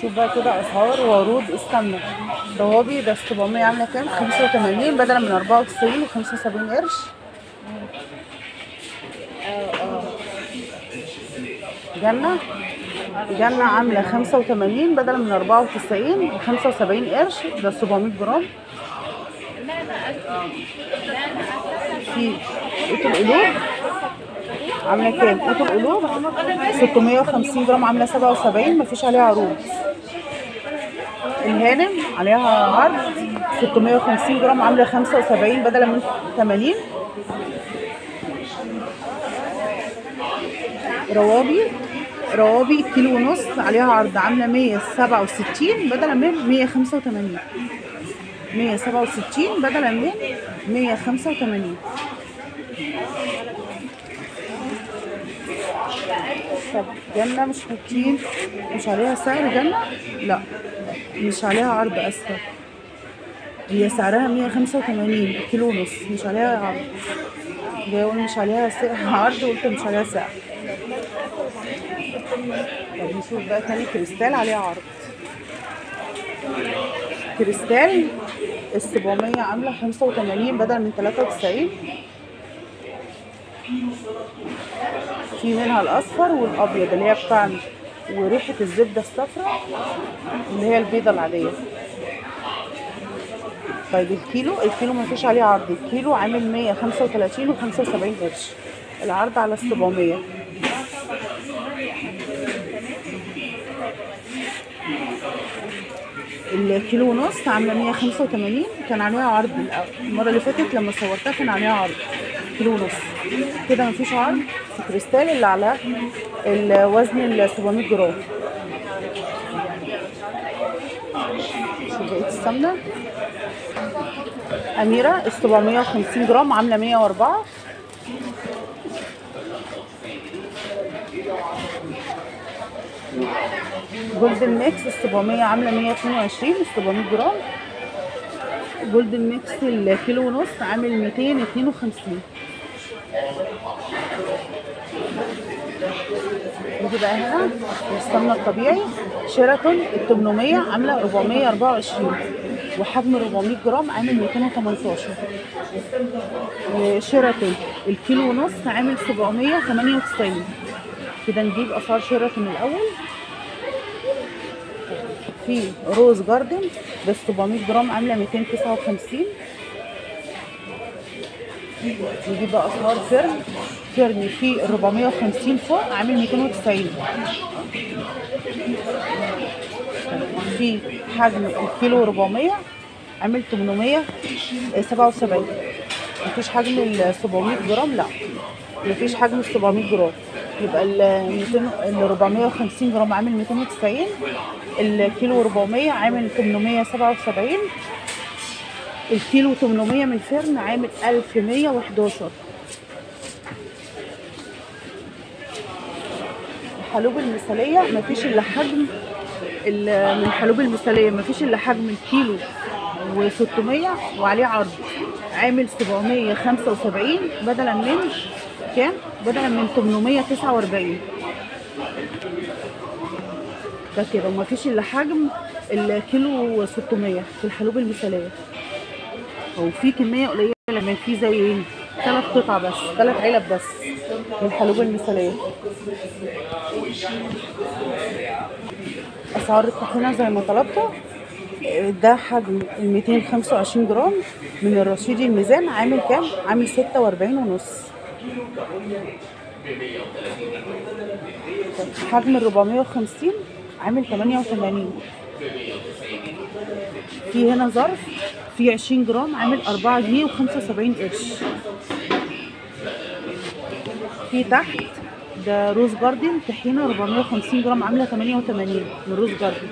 نشوف بقى كده اسعار وعروض السمنه روابي ده 700 عامله كام 85 بدلا من 94 و75 قرش جنة جنة عاملة 85 بدلا من 94 و75 قرش ده 700 جرام في قوت القلوب عاملة كام؟ قوت القلوب 650 جرام عاملة 77 مفيش عليها عروض الهانم عليها عرض 650 جرام عاملة 75 بدلا من 80 روابي روابي كيلو ونص عليها عرض عاملة 167 بدلا من 185 167 بدلا من 185 طب جنة مش حاطين مش عليها سعر جنة؟ لا مش عليها عرض اسفة هي سعرها 185 كيلو ونص مش عليها عرض جاي اقول مش عليها سعر عرض وقلت مش عليها سعر طب نشوف بقى تاني كريستال عليها عرض كريستال ال 700 عامله 85 بدل من 93 في منها الاصفر والابيض اللي هي بتاعنا وريحه الزبده الصفراء اللي هي البيضه العاديه طيب الكيلو الكيلو ما فيش عليه عرض الكيلو عامل 135 و75 قرش العرض على ال 700 الكيلو ونص عامله 185 كان عليها عرض الأول. المره اللي فاتت لما صورتها كان عليها عرض كيلو ونص كده مفيش عرض في كريستال اللي على الوزن ال 700 جرام شوف بقيه السمنه اميره ال 750 جرام عامله 104 جولدن ميكس ال 700 عامله 122 ال 700 جرام جولدن ميكس الكيلو ونص عامل 252 نيجي بقى هنا السمنه الطبيعي شيراتون ال 800 عامله 424 وحجم 400 جرام عامل 218 شيراتون الكيلو ونص عامل 798 كده نجيب اسعار شيراتون الاول في روز جاردن ب 700 جرام عامله 259 نجيب بقى اسعار فيرن فيرن في 450 فوق عامل 290 في حجم الكيلو 400 عامل 877 مفيش حجم ال 700 جرام لا مفيش حجم ال 700 جرام يبقى ال 200 ال 450 جرام عامل 290 الكيلو 400 عامل 877 الكيلو 800 من الفرن عامل 1111 الحلوب المثالية مفيش الا حجم ال- من الحلوب المثالية مفيش الا حجم الكيلو و600 وعليه عرض عامل 775 بدلا من كام؟ بدلا من 849 ده كده ومفيش الا حجم الكيلو 600 في الحلوب المثالية هو في كمية قليلة لما في زي ايه؟ ثلاث قطع بس ثلاث علب بس من الحلوب المثالية اسعار الطحينة زي ما طلبته ده حجم ال 225 جرام من الرشيدي الميزان عامل كام؟ عامل 46 ونص حجم ال 450 عامل 88 في هنا ظرف فيه 20 جرام عامل 4 جنيه و75 قرش في تحت ده روز جاردن طحينه 450 جرام عامله 88 من روز جاردن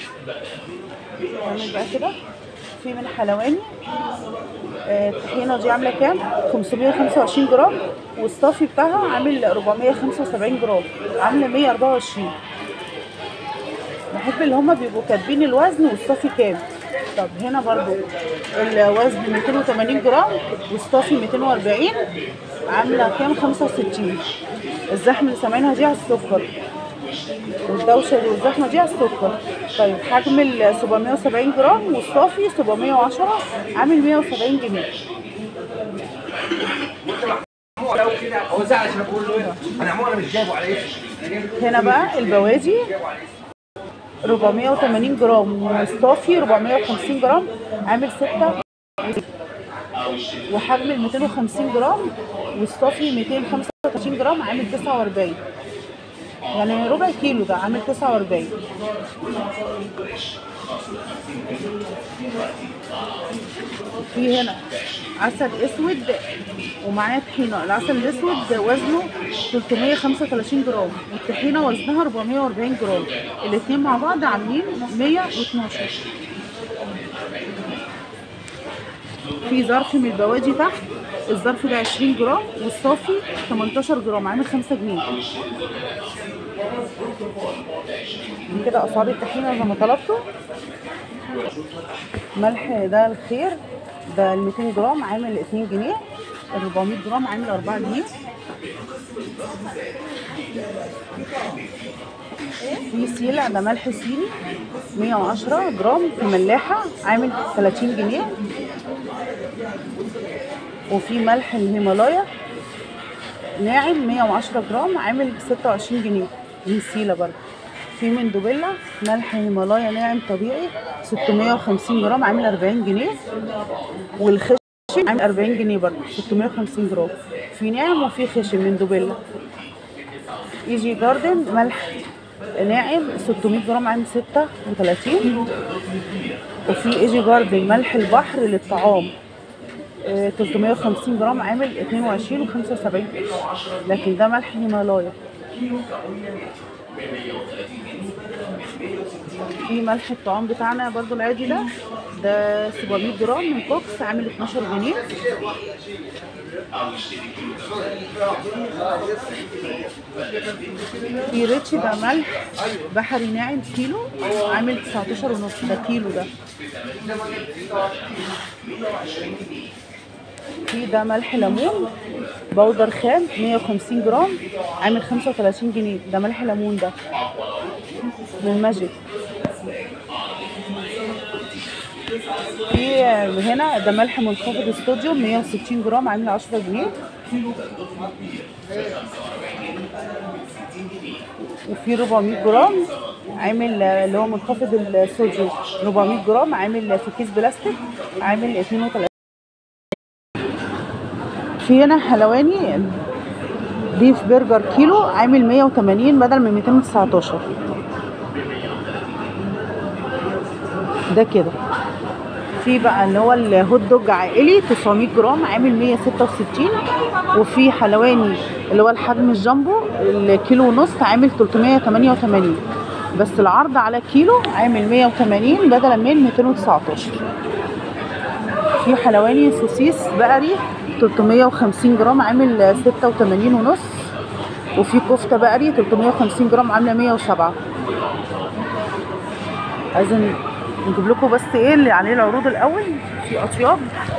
نعمل بقى كده في من حلواني آه، الطحينه دي عامله كام 525 جرام والصافي بتاعها عامل 475 جرام عامله 124 بحب اللي هما بيبقوا كاتبين الوزن والصافي كام طب هنا برضو الوزن 280 جرام والصافي 240 عامله كام 65 الزحمه اللي سامعينها دي على السكر والدوشه دي والزحمه دي على السكر طيب حجم ال 770 جرام والصافي 710 عامل 170 جنيه هو زعل عشان بقول له ايه انا عموما مش جايبه على اسمي أنا جايبه هنا بقى البوادي 480 جرام والصافي 450 جرام عامل 6 وحجم ال 250 جرام والصافي 235 جرام عامل 49 يعني ربع كيلو ده عامل 49 في هنا عسل اسود ومعاه طحينه العسل الاسود وزنه 335 جرام والطحينه وزنها 440 جرام الاتنين مع بعض عاملين 112 في ظرف من البواجي تحت الظرف ده 20 جرام والصافي 18 جرام عامل 5 جنيه دي كده اسعار الطحينه زي ما طلبته ملح ده الخير ده ال 200 جرام عامل 2 جنيه ال 400 جرام عامل 4 جنيه في سيلع ده ملح صيني 110 جرام في ملاحة عامل 30 جنيه وفي ملح الهيمالايا ناعم 110 جرام عامل 26 جنيه دي سيلة برضه في من دوبيلا ملح هيمالايا ناعم طبيعي 650 جرام عامل 40 جنيه والخشن عامل 40 جنيه برضه 650 جرام في ناعم وفي خشن من دوبيلا ايجي جاردن ملح ناعم 600 جرام عامل 36 وفي ايجي جاردن ملح البحر للطعام آه، 350 جرام عامل 22 و75 لكن ده ملح هيمالايا في ملح الطعام بتاعنا برضو العادي ده ده 700 جرام من كوكس عامل 12 جنيه في ريتش ده ملح بحري ناعم كيلو عامل 19 ونص ده كيلو ده في ده ملح ليمون بودر خام 150 جرام عامل 35 جنيه ده ملح ليمون ده من ماجيك في هنا ده ملح منخفض الصوديوم 160 جرام عامل 10 جنيه وفي 400 جرام عامل اللي هو منخفض الصوديوم 400 جرام عامل في كيس بلاستيك عامل 32 في هنا حلواني بيف برجر كيلو عامل 180 بدل من 219 ده كده في بقى اللي هو الهوت دوج عائلي 900 جرام عامل 166 وفي حلواني اللي هو الحجم الجامبو الكيلو ونص عامل 388 بس العرض على كيلو عامل 180 بدلا من 219 في حلواني سوسيس بقري 350 جرام عامل 86 ونص وفي كفته بقري 350 جرام عامله 107 عايزين نجيب لكم بس ايه اللي عليه العروض الاول في اطياب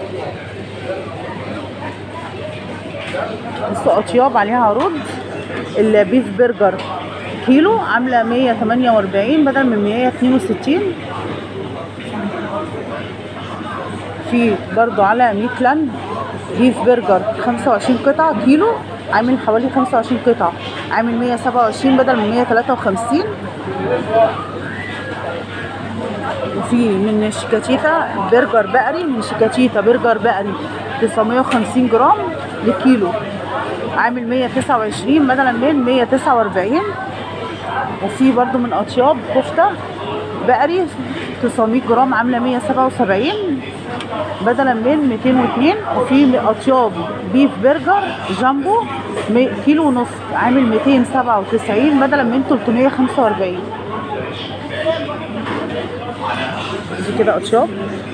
بصوا اطياب عليها عروض البيف برجر كيلو عامله 148 بدل من 162 في برضو على ميت لاند بيف برجر 25 قطعة كيلو عامل حوالي 25 قطعة عامل 127 بدل من 153 وفي من شيكاتيتا برجر بقري من شيكاتيتا برجر بقري 950 جرام لكيلو عامل 129 بدلا من 149 وفي برضو من اطياب كفته بقري 900 جرام عامله 177 بدلا من 202 وفي اطياب بيف برجر جامبو مي- كيلو ونص عامل 297 بدلا من 345 دي كده اطياب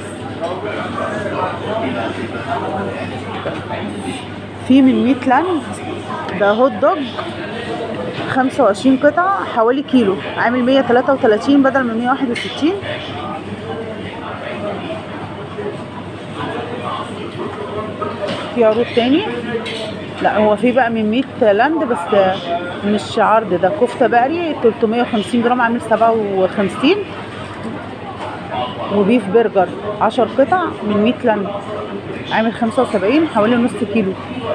في من ميت لاند ده هوت دوج 25 قطعة حوالي كيلو عامل 133 بدل من 161 في عروض تاني لا هو في بقى من 100 لاند بس مش عرض ده كفتة بقري 350 جرام عامل 57 وبيف برجر 10 قطع من 100 لن عامل 75 حوالي نص كيلو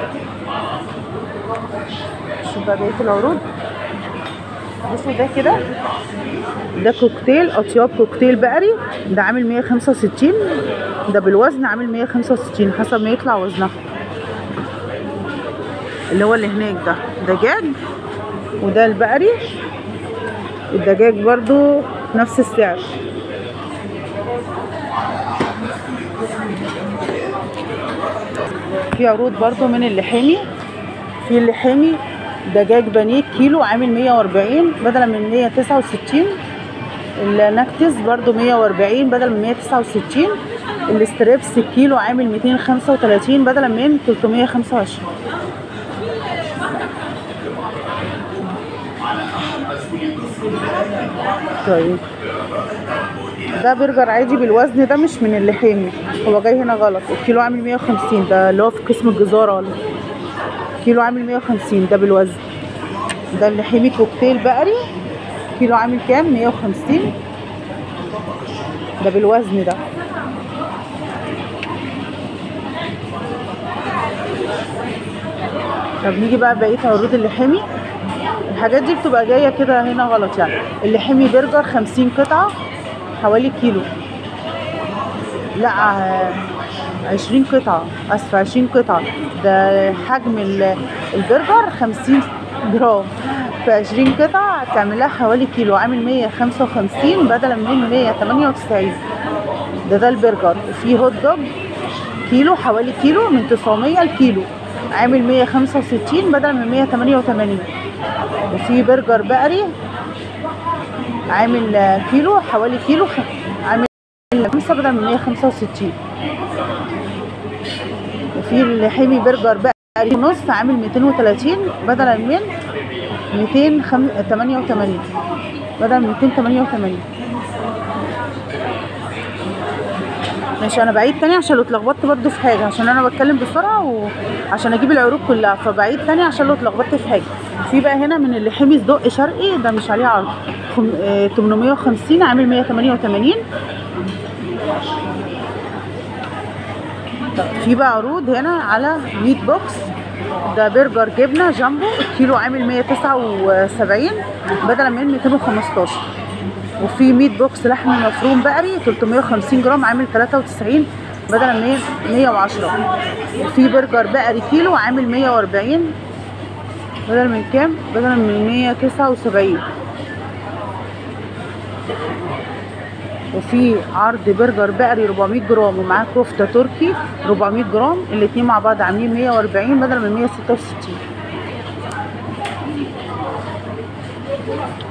شوف بقى بقيه العروض بصوا ده كده ده كوكتيل اطياب كوكتيل بقري ده عامل 165 ده بالوزن عامل 165 حسب ما يطلع وزنها اللي هو اللي هناك ده دجاج وده البقري الدجاج برضو نفس السعر في عروض برضو من اللحامي في اللحامي دجاج بانيه كيلو عامل 140 بدلا من 169 النكتس برضو 140 بدلا من 169 الاستريبس كيلو عامل 235 بدلا من 325 طيب ده برجر عادي بالوزن ده مش من اللحامي هو جاي هنا غلط الكيلو عامل 150 ده اللي هو في قسم الجزارة ولا كيلو عامل 150 ده بالوزن ده اللحامي كوكتيل بقري كيلو عامل كام 150 ده بالوزن ده طب نيجي بقى بقيه عروض اللحامي الحاجات دي بتبقى جايه كده هنا غلط يعني اللحمي برجر 50 قطعه حوالي كيلو لا آه، 20 قطعه اسفه 20 قطعه ده حجم ال- البرجر 50 جرام في 20 قطعه تعملها حوالي كيلو عامل 155 بدلا من 198 ده ده البرجر وفي هوت دوج كيلو حوالي كيلو من 900 الكيلو عامل 165 بدل من 188 وفي برجر بقري عامل آه، كيلو حوالي كيلو خ- عامل 5 بدل من 165 وفي اللحمي برجر بقري نص عامل 230 بدلا من 288 بدل من 288 ماشي انا بعيد تاني عشان لو اتلخبطت برضو في حاجه عشان انا بتكلم بسرعه وعشان اجيب العروض كلها فبعيد تاني عشان لو اتلخبطت في حاجه في بقى هنا من اللحمي صدق شرقي ده مش عليه عرض خم... آه 850 عامل 188 طب في بقى عروض هنا على ميت بوكس ده برجر جبنه جامبو الكيلو عامل 179 بدلا من 215 وفي ميت بوكس لحم مفروم بقري 350 جرام عامل 93 بدلا من 110 وفي برجر بقري كيلو عامل 140 بدل من كام؟ بدل من 179 وفي عرض برجر بقري 400 جرام ومعاه كفته تركي 400 جرام الاتنين مع بعض عاملين 140 بدل من 166